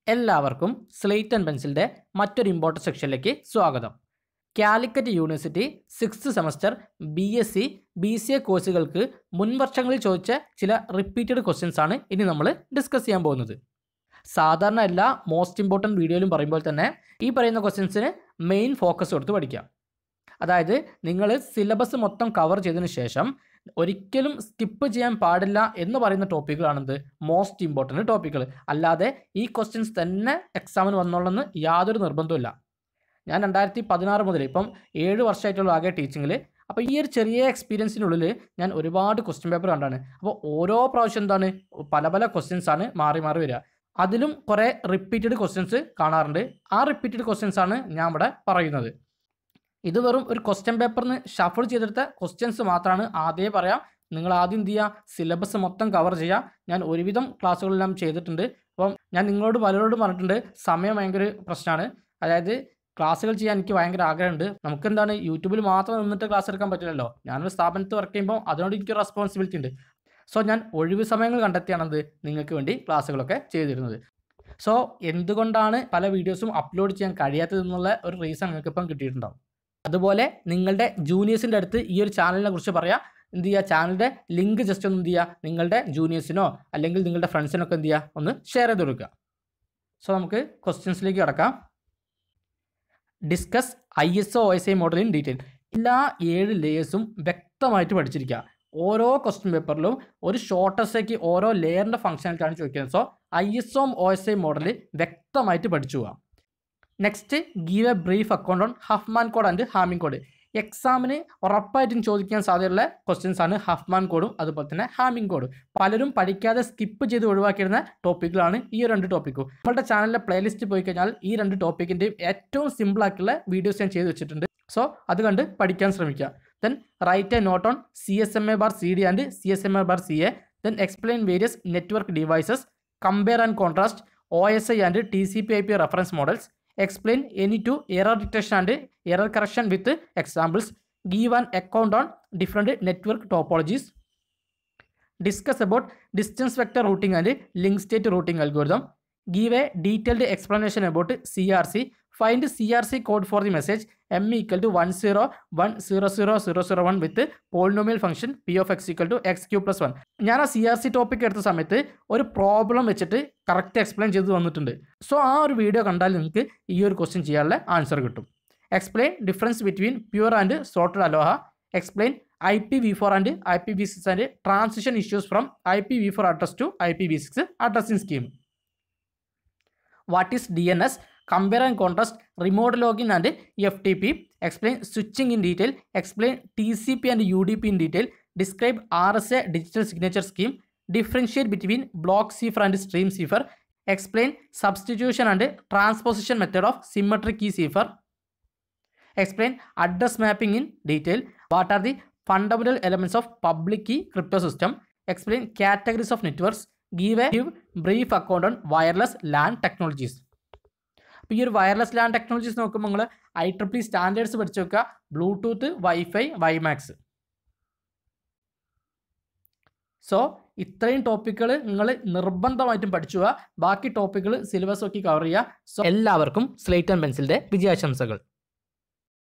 എല്ലാവർക്കും slate and പെൻസിലിൻ്റെ മറ്റൊരു important സെക്ഷനിലേക്ക് സ്വാഗതം Calicut university sixth semester B S C B C A കോഴ്സുകൾക്ക് മുൻ വർഷങ്ങളിൽ ചോദിച്ച ചില റിപ്പീറ്റഡ് ക്വസ്റ്റ്യൻസ് ആണ് ഇനി നമ്മൾ ഡിസ്കസ് ചെയ്യാൻ പോകുന്നത് സാധാരണ എല്ലാ മോസ്റ്റ് ഇമ്പോർട്ടൻറ്റ് വീഡിയോയിലും പറയുമ്പോൾ തന്നെ ഈ പറയുന്ന ക്വസ്റ്റ്യൻസിന് മെയിൻ ഫോക്കസ് കൊടുത്ത് പഠിക്കാം അതായത് നിങ്ങൾ സിലബസ് മൊത്തം കവർ ചെയ്തതിന് ശേഷം ഒരിക്കലും സ്കിപ്പ് ചെയ്യാൻ പാടില്ല എന്ന് പറയുന്ന ടോപ്പിക്കുകളാണെന്ത് മോസ്റ്റ് ഇമ്പോർട്ടൻറ്റ് ടോപ്പിക്കുകൾ അല്ലാതെ ഈ ക്വസ്റ്റ്യൻസ് തന്നെ എക്സാമിന് വന്നോളെന്ന് യാതൊരു നിർബന്ധമില്ല ഞാൻ രണ്ടായിരത്തി പതിനാറ് മുതൽ ഇപ്പം ഏഴ് വർഷമായിട്ടുള്ള ആകെ ടീച്ചിങ്ങിൽ അപ്പോൾ ഈ ഒരു ചെറിയ എക്സ്പീരിയൻസിനുള്ളിൽ ഞാൻ ഒരുപാട് ക്വസ്റ്റ്യൻ പേപ്പർ കണ്ടാണ് അപ്പോൾ ഓരോ പ്രാവശ്യം എന്താണ് പല പല ക്വസ്റ്റ്യൻസ് ആണ് മാറി മാറി വരിക അതിലും കുറേ റിപ്പീറ്റഡ് ക്വസ്റ്റ്യൻസ് കാണാറുണ്ട് ആ റിപ്പീറ്റഡ് ക്വസ്റ്റ്യൻസ് ആണ് ഞാൻ ഇവിടെ പറയുന്നത് ഇത് വെറും ഒരു ക്വസ്റ്റ്യൻ പേപ്പറിന് ഷഫിൾ ചെയ്തെടുത്ത ക്വസ്റ്റ്യൻസ് മാത്രമാണ് ആദ്യമേ പറയാം നിങ്ങൾ ആദ്യം എന്ത് ചെയ്യുക സിലബസ് മൊത്തം കവർ ചെയ്യുക ഞാൻ ഒരുവിധം ക്ലാസ്സുകളെല്ലാം ചെയ്തിട്ടുണ്ട് അപ്പം ഞാൻ നിങ്ങളോട് പലരോടും പറഞ്ഞിട്ടുണ്ട് സമയം ഭയങ്കര പ്രശ്നമാണ് അതായത് ക്ലാസ്സുകൾ ചെയ്യാൻ എനിക്ക് ഭയങ്കര ആഗ്രഹമുണ്ട് നമുക്ക് എന്താണ് യൂട്യൂബിൽ മാത്രം നിന്നിട്ട് ക്ലാസ് എടുക്കാൻ പറ്റില്ലല്ലോ ഞാനൊരു സ്ഥാപനത്തിൽ വർക്ക് ചെയ്യുമ്പോൾ അതിനോട് എനിക്ക് റെസ്പോൺസിബിലിറ്റി ഉണ്ട് സോ ഞാൻ ഒഴിവ് സമയങ്ങൾ കണ്ടെത്തിയാണത് നിങ്ങൾക്ക് വേണ്ടി ക്ലാസ്സുകളൊക്കെ ചെയ്തിരുന്നത് സോ എന്തുകൊണ്ടാണ് പല വീഡിയോസും അപ്ലോഡ് ചെയ്യാൻ കഴിയാത്തതെന്നുള്ള ഒരു റീസൺ നിങ്ങൾക്ക് ഇപ്പം കിട്ടിയിട്ടുണ്ടാവും അതുപോലെ നിങ്ങളുടെ ജൂനിയേഴ്സിൻ്റെ അടുത്ത് ഈ ഒരു ചാനലിനെ കുറിച്ച് പറയാം എന്ത് ചെയ്യുക ചാനലിൻ്റെ ലിങ്ക് ജസ്റ്റ് ഒന്ന് എന്ത് ചെയ്യുക നിങ്ങളുടെ ജൂനിയേഴ്സിനോ അല്ലെങ്കിൽ നിങ്ങളുടെ ഫ്രണ്ട്സിനൊക്കെ എന്ത് ചെയ്യുക ഒന്ന് ഷെയർ ചെയ്ത് കൊടുക്കുക സോ നമുക്ക് ക്വസ്റ്റ്യൻസിലേക്ക് കിടക്കാം discuss I S O S I model in detail എല്ലാ ഏഴ് ലേയേഴ്സും വ്യക്തമായിട്ട് പഠിച്ചിരിക്കുക ഓരോ ക്വസ്റ്റ്യൻ പേപ്പറിലും ഒരു ഷോർട്ടസ്റ്റേക്ക് ഓരോ ലെയറിൻ്റെ ഫംഗ്ഷനായിട്ടാണ് ചോദിക്കുന്നത് so I S O O S I model വ്യക്തമായിട്ട് പഠിച്ചു പോവാം next give a brief account on Huffman code and Hamming code എക്സാമിന് ഉറപ്പായിട്ടും ചോദിക്കാൻ സാധ്യതയുള്ള ക്വസ്റ്റ്യൻസ് ആണ് ഹഫ്മാൻ കോഡും അതുപോലെ തന്നെ ഹാമിംഗ് കോഡും പലരും പഠിക്കാതെ സ്കിപ്പ് ചെയ്ത് ഒഴിവാക്കിയിരുന്ന ടോപ്പിക്കുകളാണ് ഈ രണ്ട് ടോപ്പിക്കും നമ്മളുടെ ചാനലിലെ പ്ലേലിസ്റ്റ് പോയി കഴിഞ്ഞാൽ ഈ രണ്ട് ടോപ്പിക്കിൻ്റെയും ഏറ്റവും സിമ്പിൾ ആയിട്ടുള്ള വീഡിയോസ് ഞാൻ ചെയ്ത് വെച്ചിട്ടുണ്ട് സോ അത് കണ്ട് പഠിക്കാൻ ശ്രമിക്കുക then write a note on C S M A bar C D and C S M A bar C A then explain various network devices compare and contrast O S I and T C P I P reference models explain any two error detection and error correction with examples give an account on different network topologies discuss about distance vector routing and link state routing algorithm give a detailed explanation about crc find crc code for the message m equal to 101000001 with polynomial function p of x equal to x cube plus 1 ഞാൻ ആ C R C topic എടുത്ത സമയത്ത് ഒരു problem വെച്ചിട്ട് correct explain ചെയ്ത് വന്നിട്ടുണ്ട് so ആ ഒരു വീഡിയോ കണ്ടാൽ നിങ്ങൾക്ക് ഈ ഒരു ക്വസ്റ്റ്യൻ ചെയ്യാനുള്ള ആൻസർ കിട്ടും explain difference between pure and slotted ALOHA explain I P V four and I P V six and transition issues from I P V four address to I P V six addressing scheme what is D N S compare and contrast remote login and FTP, explain switching in detail, explain TCP and UDP in detail, describe RSA digital signature scheme, differentiate between block cipher and stream cipher, explain substitution and transposition method of symmetric key cipher, explain address mapping in detail, what are the fundamental elements of public key crypto system, explain categories of networks, give a give brief account on wireless LAN technologies. അപ്പോൾ ഈ ഒരു wireless LAN technologies നോക്കുമ്പോൾ നിങ്ങൾ I triple standards പഠിച്ചു വെക്കുക Bluetooth wifi WiMAX so ഇത്രയും ടോപ്പിക്കുകൾ നിങ്ങൾ നിർബന്ധമായിട്ടും പഠിച്ചു പോവുക ബാക്കി ടോപ്പിക്കുകൾ സിലബസ് ഒക്കെ കവർ ചെയ്യുക സോ എല്ലാവർക്കും സ്ലേറ്റ് ആൻഡ് പെൻസിലിൻ്റെ വിജയാശംസകൾ